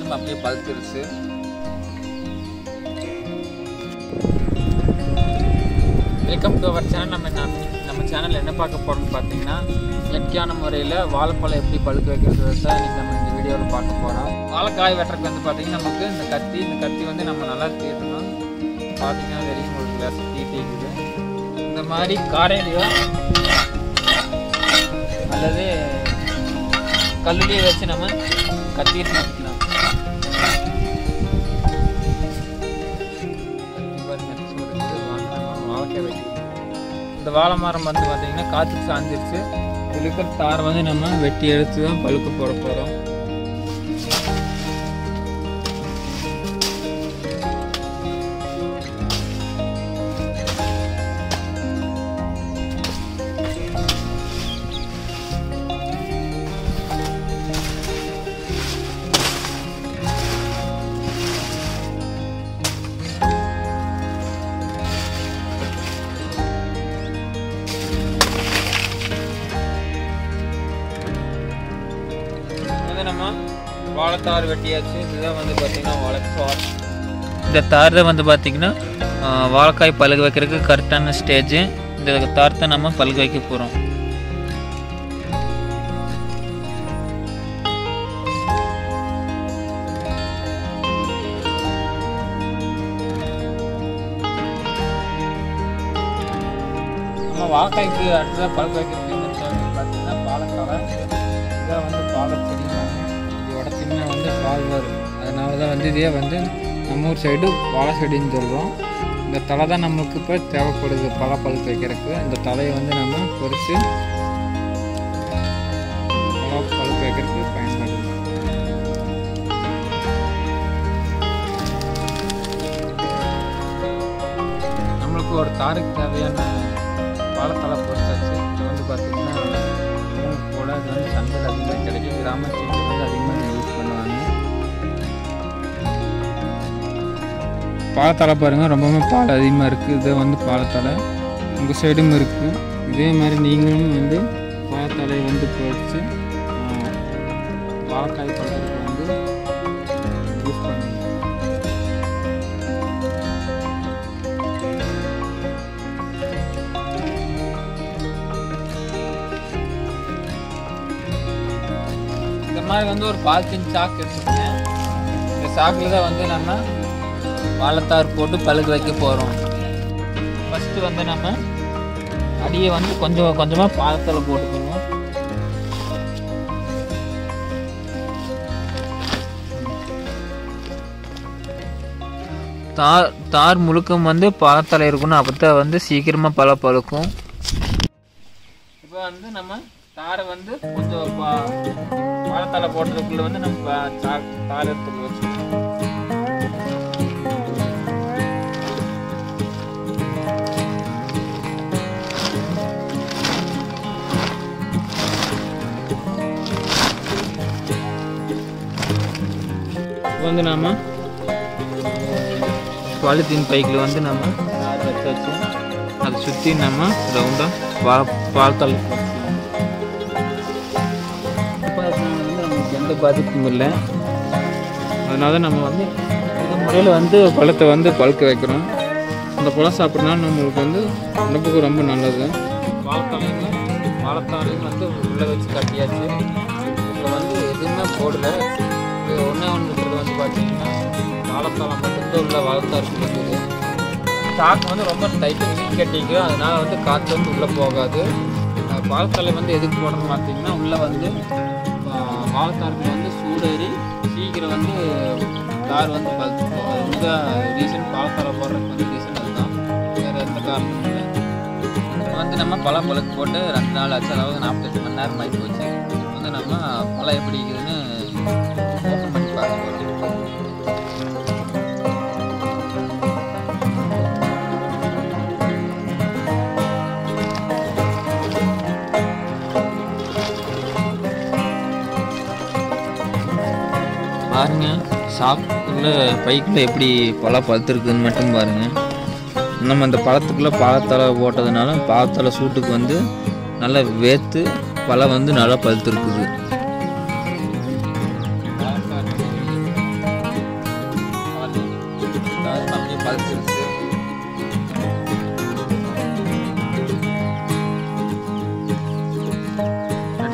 நம்ம அப்படியே பழுத்துருச்சு வெல்கம் டு அவர் சேனல் நம்ம என்ன நம்ம சேனலில் என்ன பார்க்க போகிறோம்னு பார்த்தீங்கன்னா இயற்கையான முறையில் வாழைப்பழம் எப்படி பழுக்க வைக்கிறது தான் இன்றைக்கி நம்ம இந்த வீடியோவில் பார்க்க போகிறோம் வாழைக்காய் வெட்டுறதுக்கு வந்து பார்த்தீங்கன்னா நமக்கு இந்த கத்தி இந்த கத்தி வந்து நம்ம நல்லா தீட்டணும் பார்த்தீங்கன்னா தெரியும் உங்களுக்கு கிளாஸ் தீட்டிக்குது இந்த மாதிரி காரையிலையோ அல்லது கல்லுலேயே வச்சு நம்ம கத்திட்டு நடிக்கலாம் கத்தி பாருங்க சூடுக்கு வாங்க நம்ம வாழைக்காய் வைக்கலாம் இந்த வாழை மரம் வந்து பார்த்தீங்கன்னா காற்று சாஞ்சிருச்சு இதில் இருக்கிற தாரை வந்து நம்ம வெட்டி எடுத்து தான் பழுக்க போட போகிறோம் வந்து நம்ம வாழைத்தார் வெட்டியாச்சு இதுதான் வந்து பார்த்தீங்கன்னா வாழைத்தார் இந்த தார் தான் வந்து பார்த்தீங்கன்னா ஆஹ், வாழைக்காய் பழுக வைக்கிறதுக்கு கரெக்டான ஸ்டேஜ் இந்த தார் தான் நம்ம பழுக வைக்க போகிறோம் நம்ம வாழைக்காய்க்கு அடுத்ததாக பழுக்க வைக்கிறதுக்கு என்ன தேவைன்னு பார்த்தீங்கன்னா பாலக்காவை இதான் வந்து பாலை செடிவாங்க இது உடச்சிங்கன்னா வந்து பால் வரும் அதனால தான் வந்து இதே வந்து நம்ம ஊர் சைடு வாழை செடின்னு சொல்கிறோம் இந்த தலை தான் நம்மளுக்கு இப்போ தேவைப்படுது பழ பழுக்க வைக்கிறதுக்கு இந்த தலையை வந்து நம்ம பொறித்து பழ பழுக்க வைக்கிறதுக்கு பயன்படுது நம்மளுக்கு ஒரு தாருக்கு தேவையான பாலத்தலை பொறிச்சாச்சு இது வந்து பார்த்திங்கன்னா மூணு போல் இது வந்து சந்தையில் அதிகமாக கிடைக்கும் கிராம சைடு வந்து அதிகமாக யூஸ் பண்ணுவாங்க பாலத்தலை பாருங்கள் ரொம்பவுமே பால் அதிகமாக இருக்குது இது வந்து பாலத்தலை உங்கள் சைடும் இருக்குது இதே மாதிரி நீங்களும் வந்து பாலத்தலையை வந்து பொறிச்சு ஆஹ், வாழைக்காய் பழத்துக்கு வந்து யூஸ் பண்ணுங்க இந்த மாதிரி வந்து ஒரு பாலித்தீன் சாக்கு எடுத்துக்கோங்க இந்த சாக்கில் தான் வந்து நம்ம வாழைத்தார் போட்டு பழுக வைக்க போகிறோம் ஃபஸ்ட்டு வந்து நம்ம அடியை வந்து கொஞ்சம் கொஞ்சமாக பாலத்தில் போட்டுக்கணும் தார் தார் முழுக்கம் வந்து பழத்தலை இருக்கணும் அப்போ தான் வந்து சீக்கிரமாக பழ பழுக்கும் இப்போ வந்து நம்ம தாரை வந்து கொஞ்சம் பா- வாழைத்தலை போடுறதுக்குள்ள வந்து நம்ம பா- தா- தார் எடுத்து வச்சுக்கணும் இப்போ வந்து நாம பாலித்தீன் பைக்கில் வந்து நம்ம தார் வச்சாச்சு அதை சுற்றி நம்ம ரவுண்டாக பா பால்தல் வந்து நமக்கு எந்த பாதிப்பும் இல்லை அதனால நம்ம வந்து இந்த முறையில் வந்து பழத்தை வந்து பழுக்க வைக்கிறோம் அந்த பழம் சாப்பிட்றதுனால நம்மளுக்கு வந்து உடம்புக்கு ரொம்ப நல்லது வாழைத்தாலையும் வாழைத்தாலையும் வந்து உள்ளே வச்சு கட்டியாச்சு இதில் வந்து எதுவுமே போடல இது ஒன்றே ஒன்று இருக்கிறது வந்து பார்த்தீங்கன்னா வாழைத்தாளம் மட்டும்தான் உள்ள வாழைத்தாருக்கு இருக்குது சாக்கு வந்து ரொம்ப டைட்டு சீட் கட்டிக்கும் அதனால வந்து காற்று வந்து உள்ளே போகாது அஹ் வாழைத்தலை வந்து எதுக்கு போடணும்னு பார்த்தீங்கன்னா உள்ளே வந்து அஹ் வாழைத்தாருக்கு வந்து சூடேறி சீக்கிரம் வந்து தார் வந்து பழுத்துக்கும் அது வந்து ரீசன் வாழைத்தலை போடுறதுக்கு வந்து ரீசன் அதுதான் வேறு எந்த காரணமும் இல்லை இப்போ வந்து நம்ம பழம் பழுக்கு போட்டு ரெண்டு நாள் ஆச்சு அதாவது நாற்பத்தெட்டு மணி நேரம் ஆகி போச்சு இப்போ வந்து நம்ம பழம் எப்படி இருக்குதுன்னு ஓப்பன் பண்ணி பார்க்க போகிறோம் பாருங்க சாக்குள்ள பைக்குள்ள எப்படி பழம் பழுத்துருக்குன்னு மட்டும் பாருங்க நம்ம அந்த பழத்துக்குள்ள பழத்தலை போட்டதுனால பழத்தலை சூட்டுக்கு வந்து நல்லா வேத்து பழம் வந்து நல்லா பழுத்துருக்குது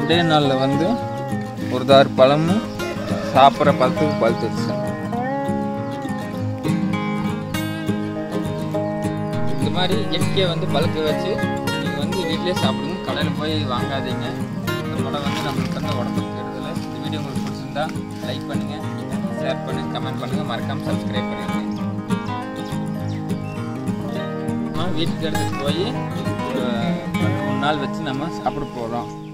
ரெண்டே நாளில் வந்து ஒரு தாறு பழமும் சாப்பிட்ற பழத்துக்கு பழுத்துருச்சு இந்த மாதிரி இயற்கையை வந்து பழுக்க வச்சு நீங்கள் வந்து வீட்டிலே சாப்பிடுங்க கடையில் போய் வாங்காதீங்க இந்த பழம் வந்து நம்மளுக்கு வந்து உடம்புக்கு கெடுதல இந்த வீடியோ உங்களுக்கு பிடிச்சிருந்தா லைக் பண்ணுங்கள் ஷேர் பண்ணுங்கள் கமெண்ட் பண்ணுங்கள் மறக்காமல் சப்ஸ்கிரைப் பண்ணுங்கள் நம்ம வீட்டுக்கு எடுத்துகிட்டு போய் ஒரு ரெண்டு மூணு நாள் வச்சு நம்ம சாப்பிட போகிறோம்